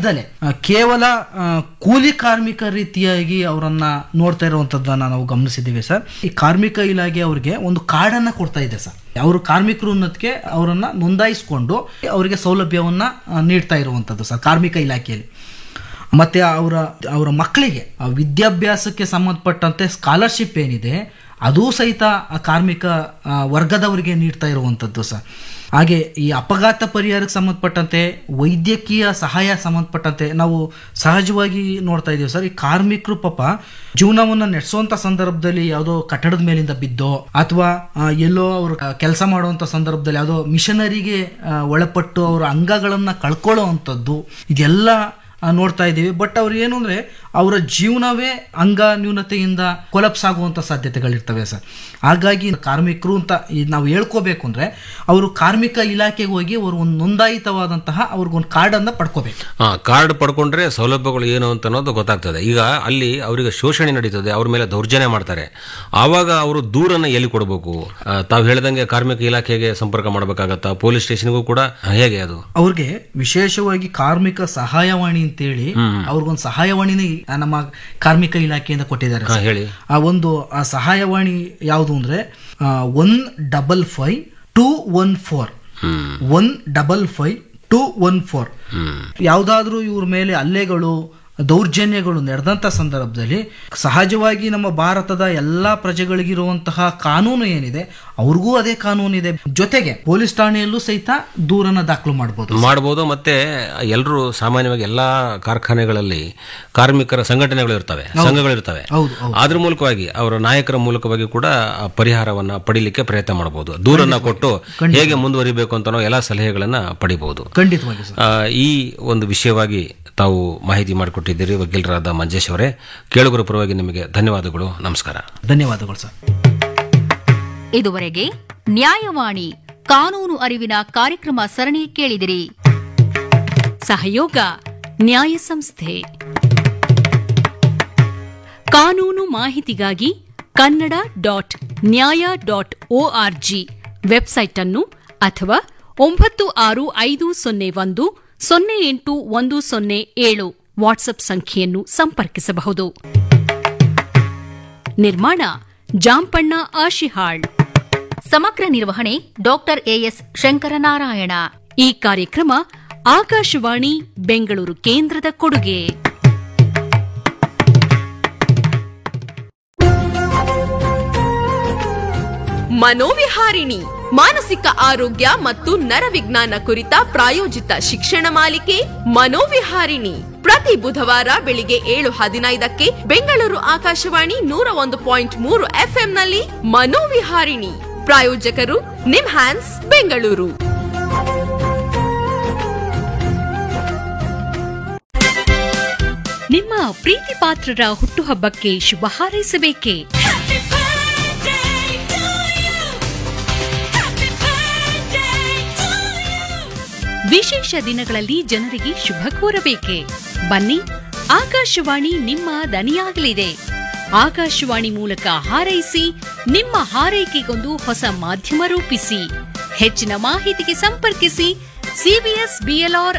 ಅಲ್ದಲೆ ಆ, ಕೇವಲ ಆ, ಕೂಲಿ ಕಾರ್ಮಿಕ ರೀತಿಯಾಗಿ ಅವರನ್ನ ನೋಡ್ತಾ ಇರುವಂತದ್ದನ್ನ ನಾವು ಗಮನಿಸಿದ್ದೀವಿ ಸರ್ ಈ ಕಾರ್ಮಿಕ ಇಲಾಖೆ ಅವ್ರಿಗೆ ಒಂದು ಕಾರ್ಡನ್ನ ಕೊಡ್ತಾ ಇದೆ ಸರ್ ಅವರು ಕಾರ್ಮಿಕರು ಅನ್ನೋದಕ್ಕೆ ಅವರನ್ನ ನೋಂದಾಯಿಸಿಕೊಂಡು ಅವರಿಗೆ ಸೌಲಭ್ಯವನ್ನ ಆ, ನೀಡ್ತಾ ಇರುವಂತದ್ದು ಸರ್ ಕಾರ್ಮಿಕ ಇಲಾಖೆಯಲ್ಲಿ ಮತ್ತೆ ಅವರ ಅವರ ಮಕ್ಕಳಿಗೆ ಆ ವಿದ್ಯಾಭ್ಯಾಸಕ್ಕೆ ಸಂಬಂಧಪಟ್ಟಂತೆ ಸ್ಕಾಲರ್ಶಿಪ್ ಏನಿದೆ ಅದೂ ಸಹಿತ ಆ ಕಾರ್ಮಿಕ ಆ, ವರ್ಗದವರಿಗೆ ನೀಡ್ತಾ ಇರುವಂಥದ್ದು ಸರ್ ಹಾಗೆ ಈ ಅಪಘಾತ ಪರಿಹಾರಕ್ಕೆ ಸಂಬಂಧಪಟ್ಟಂತೆ ವೈದ್ಯಕೀಯ ಸಹಾಯ ಸಂಬಂಧಪಟ್ಟಂತೆ ನಾವು ಸಹಜವಾಗಿ ನೋಡ್ತಾ ಇದ್ದೀವಿ ಸರ್ ಈ ಕಾರ್ಮಿಕರು ಪಾಪ ಜೀವನವನ್ನು ನಡೆಸುವಂತ ಸಂದರ್ಭದಲ್ಲಿ ಯಾವುದೋ ಕಟ್ಟಡದ ಮೇಲಿಂದ ಬಿದ್ದೋ ಅಥವಾ ಆ, ಎಲ್ಲೋ ಅವರು ಕೆಲಸ ಮಾಡುವಂತ ಸಂದರ್ಭದಲ್ಲಿ ಯಾವುದೋ ಮಿಷನರಿಗೆ ಆ, ಒಳಪಟ್ಟು ಅವರ ಅಂಗಗಳನ್ನ ಕಳ್ಕೊಳ್ಳೋ ಅಂಥದ್ದು ಇದೆಲ್ಲ ಆ, ನೋಡ್ತಾ ಇದ್ದೀವಿ ಬಟ್ ಅವ್ರು ಏನು ಅಂದ್ರೆ ಅವರ ಜೀವನವೇ ಅಂಗ ನ್ಯೂನತೆಯಿಂದ ಕೊಲಪ್ಸ್ ಆಗುವಂತ ಸಾಧ್ಯತೆಗಳಿರ್ತವೆ ಸರ್ ಹಾಗಾಗಿ ಕಾರ್ಮಿಕರು ಅಂತ ಈ ನಾವು ಹೇಳ್ಕೋಬೇಕು ಅಂದ್ರೆ ಅವರು ಕಾರ್ಮಿಕ ಇಲಾಖೆಗೆ ಹೋಗಿ ಅವರು ಒಂದು ನೋಂದಾಯಿತವಾದಂತಹ ಅವ್ರಿಗೊಂದು ಕಾರ್ಡ್ ಅನ್ನ ಪಡ್ಕೋಬೇಕು ಹಾ ಕಾರ್ಡ್ ಪಡ್ಕೊಂಡ್ರೆ ಸೌಲಭ್ಯಗಳು ಏನು ಅಂತ ಅನ್ನೋದು ಗೊತ್ತಾಗ್ತದೆ ಈಗ ಅಲ್ಲಿ ಅವರಿಗೆ ಶೋಷಣೆ ನಡೀತದೆ ಅವ್ರ ಮೇಲೆ ದೌರ್ಜನ್ಯ ಮಾಡ್ತಾರೆ ಆವಾಗ ಅವರು ದೂರನ್ನ ಎಲ್ಲಿ ಕೊಡಬೇಕು ತಾವು ಹೇಳ್ದಂಗೆ ಕಾರ್ಮಿಕ ಇಲಾಖೆಗೆ ಸಂಪರ್ಕ ಮಾಡಬೇಕಾಗತ್ತಾ ಪೊಲೀಸ್ ಸ್ಟೇಷನ್ಗೂ ಕೂಡ ಹೇಗೆ ಅದು ಅವ್ರಿಗೆ ವಿಶೇಷವಾಗಿ ಕಾರ್ಮಿಕ ಸಹಾಯವಾಣಿ ಅಂತೇಳಿ ಅವ್ರಿಗೊಂದು ಸಹಾಯವಾಣಿನೇ ಆ, ನಮ್ಮ ಕಾರ್ಮಿಕ ಇಲಾಖೆಯಿಂದ ಕೊಟ್ಟಿದ್ದಾರೆ ಹಾ, ಸರ್. ಹೇಳಿ ಆ ಒಂದು ಆ ಸಹಾಯವಾಣಿ ಯಾವುದು ಅಂದ್ರೆ one double five two one four hmm one double five two one four hmm ಯಾವುದಾದ್ರೂ ಇವ್ರ ಮೇಲೆ ಹಲ್ಲೆಗಳು ದೌರ್ಜನ್ಯಗಳು ನಡೆದಂಥ ಸಂದರ್ಭದಲ್ಲಿ ಸಹಜವಾಗಿ ನಮ್ಮ ಭಾರತದ ಎಲ್ಲ ಪ್ರಜೆಗಳಿಗಿರುವಂತಹ ಕಾನೂನು ಏನಿದೆ ಅವ್ರಿಗೂ ಅದೇ ಕಾನೂನು ಇದೆ ಜೊತೆಗೆ ಪೊಲೀಸ್ ಠಾಣೆಯಲ್ಲೂ ಸಹಿತ ದೂರನ್ನ ದಾಖಲು ಮಾಡಬಹುದು ಮಾಡ್ಬೋದು ಮತ್ತೆ ಎಲ್ಲರೂ ಸಾಮಾನ್ಯವಾಗಿ ಎಲ್ಲಾ ಕಾರ್ಖಾನೆಗಳಲ್ಲಿ ಕಾರ್ಮಿಕರ ಸಂಘಟನೆಗಳು ಇರ್ತವೆ ಸಂಘಗಳು ಇರ್ತವೆ ಹೌದು ಹೌದು ಅದ್ರ ಮೂಲಕವಾಗಿ ಅವರ ನಾಯಕರ ಮೂಲಕವಾಗಿ ಕೂಡ ಆ ಪರಿಹಾರವನ್ನ ಪಡಿಲಿಕ್ಕೆ ಪ್ರಯತ್ನ ಮಾಡಬಹುದು ದೂರನ್ನ ಕೊಟ್ಟು ಹೇಗೆ ಮುಂದುವರಿಬೇಕು ಅಂತ ಎಲ್ಲ ಸಲಹೆಗಳನ್ನ ಪಡಿಬಹುದು ಖಂಡಿತವಾಗಿ ಸರ್ ಆ, ಈ ಒಂದು ವಿಷಯವಾಗಿ ತಾವು ಮಾಹಿತಿ ಮಾಡಿಕೊಟ್ಟಿದ್ದೀರಿ ವಕೀಲರಾದ ಮಂಜೇಶ್ ಅವರೇ ಕೇಳುಗರ ಪರವಾಗಿ ನಿಮಗೆ ಧನ್ಯವಾದಗಳು ನಮಸ್ಕಾರ ಧನ್ಯವಾದಗಳು ಸರ್ ಇದುವರೆಗೆ ನ್ಯಾಯವಾಣಿ ಕಾನೂನು ಅರಿವಿನ ಕಾರ್ಯಕ್ರಮ ಸರಣಿ ಕೇಳಿದಿರಿ ಸಹಯೋಗ ನ್ಯಾಯ ಸಂಸ್ಥೆ ಕಾನೂನು ಮಾಹಿತಿಗಾಗಿ Kannada dot Nyaya dot ORG website ಅನ್ನು ಅಥವಾ ಒಂಬತ್ತು ಆರು ಐದು ಸೊನ್ನೆ ಒಂದು ಸೊನ್ನೆ ಎಂಟು ಒಂದು ಸೊನ್ನೆ ಏಳು ವಾಟ್ಸ್ಆಪ್ ಸಂಖ್ಯೆಯನ್ನು ಸಂಪರ್ಕಿಸಬಹುದು ನಿರ್ಮಾಣ ಜಾಂಪಣ್ಣ ಆಶಿಹಾಳ್ ಸಮಗ್ರ ನಿರ್ವಹಣೆ ಡಾಕ್ಟರ್ ಎಎಸ್ ಶಂಕರನಾರಾಯಣ ಈ ಕಾರ್ಯಕ್ರಮ ಆಕಾಶವಾಣಿ ಬೆಂಗಳೂರು ಕೇಂದ್ರದ ಕೊಡುಗೆ ಮನೋವಿಹಾರಿಣಿ ಮಾನಸಿಕ ಆರೋಗ್ಯ ಮತ್ತು ನರವಿಜ್ಞಾನ ಕುರಿತ ಪ್ರಾಯೋಜಿತ ಶಿಕ್ಷಣ ಮಾಲಿಕೆ ಮನೋವಿಹಾರಿಣಿ ಪ್ರತಿ ಬುಧವಾರ ಬೆಳಿಗ್ಗೆ ಏಳು ಹದಿನೈದಕ್ಕೆ ಬೆಂಗಳೂರು ಆಕಾಶವಾಣಿ ನೂರ ಒಂದು ಪಾಯಿಂಟ್ ಮೂರು ಎಫ್ಎಂನಲ್ಲಿ ಮನೋವಿಹಾರಿಣಿ ಪ್ರಾಯೋಜಕರು ನಿಮ್ ಹ್ಯಾನ್ಸ್ ಬೆಂಗಳೂರು ನಿಮ್ಮ ಪ್ರೀತಿ ಪಾತ್ರರ ಹುಟ್ಟುಹಬ್ಬಕ್ಕೆ ಶುಭ ಹಾರೈಸಬೇಕೇ ವಿಶೇಷ ದಿನಗಳಲ್ಲಿ ಜನರಿಗೆ ಶುಭ ಕೋರಬೇಕೆ ಬನ್ನಿ ಆಕಾಶವಾಣಿ ನಿಮ್ಮ ದನಿಯಾಗಲಿದೆ ಆಕಾಶವಾಣಿ ಮೂಲಕ ಹಾರೈಸಿ ನಿಮ್ಮ ಹಾರೈಕೆಗೊಂದು ಹೊಸ ಮಾಧ್ಯಮ ರೂಪಿಸಿ ಹೆಚ್ಚಿನ ಮಾಹಿತಿಗೆ ಸಂಪರ್ಕಿಸಿ ಸಿಬಿಎಸ್ ಬಿಎಲ್ಆರ್